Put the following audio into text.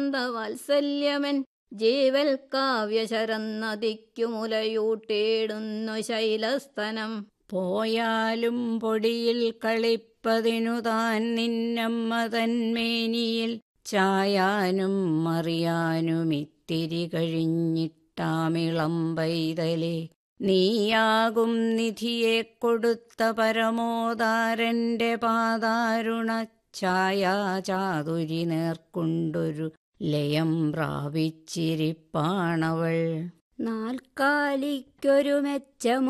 മുകുന്ദ വാത്സല്യമൻ ജീവൽ കാവ്യശരന്നതിക്കു മുലയൂട്ടേടുന്നു ശൈലസ്തനം പോയാലും പൊടിയിൽ കളിപ്പതിനു താൻ നിന്നമ്മ തന്മേനിയിൽ ചായാനും മറിയാനും ഇത്തിരി കഴിഞ്ഞിട്ടാമിളം പൈതലേ നീയാകും നിധിയെ കൊടുത്ത പരമോദാരന്റെ പാതാരുണ ഛായാചാതുരി നേർക്കൊണ്ടൊരു ലയം പ്രാപിച്ചിരിപ്പാണവൾ നാൽക്കാലിക്കൊരു മെച്ചമു